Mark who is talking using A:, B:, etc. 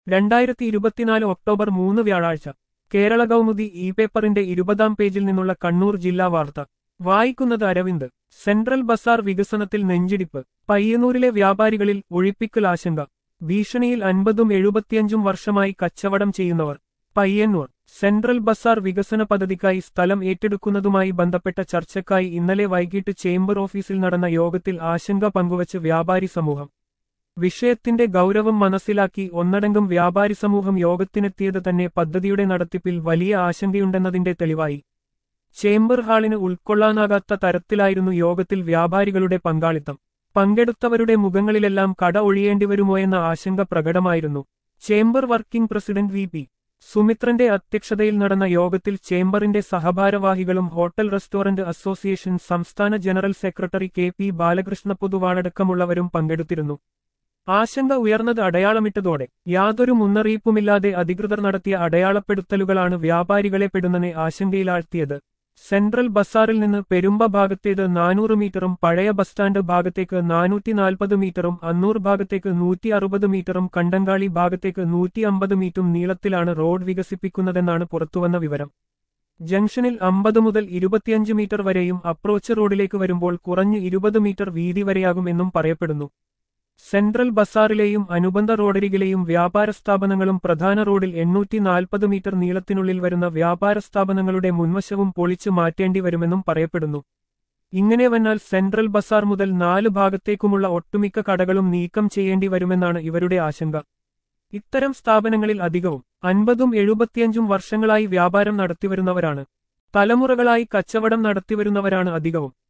A: രണ്ടായിരത്തി ഇരുപത്തിനാല് ഒക്ടോബർ മൂന്ന് വ്യാഴാഴ്ച കേരള കൗമുദി ഇ പേപ്പറിന്റെ ഇരുപതാം പേജിൽ നിന്നുള്ള കണ്ണൂർ ജില്ലാ വാർത്ത വായിക്കുന്നത് അരവിന്ദ് സെൻട്രൽ ബസാർ വികസനത്തിൽ നെഞ്ചിടിപ്പ് പയ്യന്നൂരിലെ വ്യാപാരികളിൽ ഒഴിപ്പിക്കൽ ആശങ്ക ഭീഷണിയിൽ അൻപതും എഴുപത്തിയഞ്ചും വർഷമായി കച്ചവടം ചെയ്യുന്നവർ പയ്യന്നൂർ സെൻട്രൽ ബസാർ വികസന പദ്ധതിക്കായി സ്ഥലം ഏറ്റെടുക്കുന്നതുമായി ബന്ധപ്പെട്ട ചർച്ചയ്ക്കായി ഇന്നലെ വൈകിട്ട് ചേംബർ ഓഫീസിൽ നടന്ന യോഗത്തിൽ ആശങ്ക പങ്കുവച്ച് വ്യാപാരി സമൂഹം വിഷയത്തിന്റെ ഗൗരവം മനസ്സിലാക്കി ഒന്നടങ്കം വ്യാപാരി സമൂഹം യോഗത്തിനെത്തിയത് തന്നെ പദ്ധതിയുടെ നടത്തിപ്പിൽ വലിയ ആശങ്കയുണ്ടെന്നതിന്റെ തെളിവായി ചേംബർ ഹാളിന് ഉൾക്കൊള്ളാനാകാത്ത തരത്തിലായിരുന്നു യോഗത്തിൽ വ്യാപാരികളുടെ പങ്കാളിത്തം പങ്കെടുത്തവരുടെ മുഖങ്ങളിലെല്ലാം കട ഒഴിയേണ്ടിവരുമോയെന്ന ആശങ്ക പ്രകടമായിരുന്നു chamber working president V P സുമിത്രന്റെ അധ്യക്ഷതയിൽ നടന്ന യോഗത്തിൽ ചേംബറിന്റെ സഹഭാരവാഹികളും ഹോട്ടൽ റെസ്റ്റോറന്റ് അസോസിയേഷൻ സംസ്ഥാന general secretary K P Balakrishna പൊതുവാടക്കമുള്ളവരും പങ്കെടുത്തിരുന്നു ആശങ്ക ഉയർന്നത് അടയാളമിട്ടതോടെ യാതൊരു മുന്നറിയിപ്പുമില്ലാതെ അധികൃതർ നടത്തിയ അടയാളപ്പെടുത്തലുകളാണ് വ്യാപാരികളെ പെടുന്നതിനെ ആശങ്കയിലാഴ്ത്തിയത് സെൻട്രൽ ബസാറിൽ നിന്ന് പെരുമ്പ ഭാഗത്തേത് നാനൂറ് മീറ്ററും പഴയ ബസ് സ്റ്റാൻഡ് ഭാഗത്തേക്ക് നാനൂറ്റി നാൽപ്പത് മീറ്ററും അന്നൂർ ഭാഗത്തേക്ക് നൂറ്റി അറുപത് മീറ്ററും കണ്ടങ്കാളി ഭാഗത്തേക്ക് നൂറ്റി അമ്പത് മീറ്ററും നീളത്തിലാണ് റോഡ് വികസിപ്പിക്കുന്നതെന്നാണ് പുറത്തുവന്ന വിവരം ജംഗ്ഷനിൽ അമ്പത് മുതൽ ഇരുപത്തിയഞ്ച് മീറ്റർ വരെയും അപ്രോച്ച് റോഡിലേക്ക് വരുമ്പോൾ കുറഞ്ഞ് ഇരുപത് മീറ്റർ വീതി വരെയാകുമെന്നും പറയപ്പെടുന്നു സെൻട്രൽ ബസാറിലെയും അനുബന്ധ റോഡരികിലെയും വ്യാപാര സ്ഥാപനങ്ങളും പ്രധാന റോഡിൽ എണ്ണൂറ്റി നാൽപ്പത് മീറ്റർ നീളത്തിനുള്ളിൽ വരുന്ന വ്യാപാര സ്ഥാപനങ്ങളുടെ മുൻവശവും പൊളിച്ചു മാറ്റേണ്ടി വരുമെന്നും പറയപ്പെടുന്നു ഇങ്ങനെ വന്നാൽ സെൻട്രൽ ബസാർ മുതൽ നാല് ഭാഗത്തേക്കുമുള്ള ഒട്ടുമിക്ക കടകളും നീക്കം ചെയ്യേണ്ടി വരുമെന്നാണ് ഇവരുടെ ആശങ്ക ഇത്തരം സ്ഥാപനങ്ങളിൽ അധികവും അൻപതും എഴുപത്തിയഞ്ചും വർഷങ്ങളായി വ്യാപാരം നടത്തിവരുന്നവരാണ് തലമുറകളായി കച്ചവടം നടത്തിവരുന്നവരാണ് അധികവും